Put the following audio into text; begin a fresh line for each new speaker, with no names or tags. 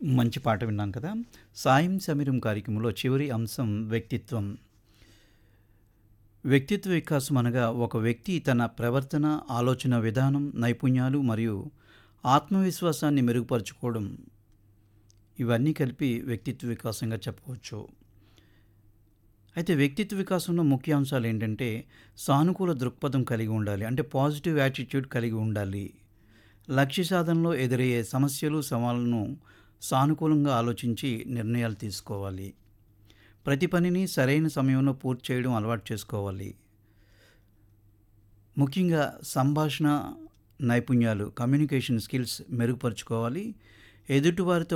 మంచి పాట విన్నాం కదా సాయం సమీరం కార్యక్రమంలో చివరి అంశం వ్యక్తిత్వం వ్యక్తిత్వ వికాసం అనగా ఒక వ్యక్తి తన ప్రవర్తన ఆలోచన విధానం నైపుణ్యాలు మరియు ఆత్మవిశ్వాసాన్ని మెరుగుపరుచుకోవడం ఇవన్నీ కలిపి వ్యక్తిత్వ వికాసంగా చెప్పవచ్చు అయితే వ్యక్తిత్వ వికాసంలో ముఖ్య అంశాలు ఏంటంటే సానుకూల దృక్పథం కలిగి ఉండాలి అంటే పాజిటివ్ యాటిట్యూడ్ కలిగి ఉండాలి లక్ష్య సాధనలో ఎదురయ్యే సమస్యలు సవాళ్ళను సానుకూలంగా ఆలోచించి నిర్ణయాలు తీసుకోవాలి ప్రతి పనిని సరైన సమయంలో పూర్తి చేయడం అలవాటు చేసుకోవాలి ముఖ్యంగా సంభాషణ నైపుణ్యాలు కమ్యూనికేషన్ స్కిల్స్ మెరుగుపరుచుకోవాలి ఎదుటివారితో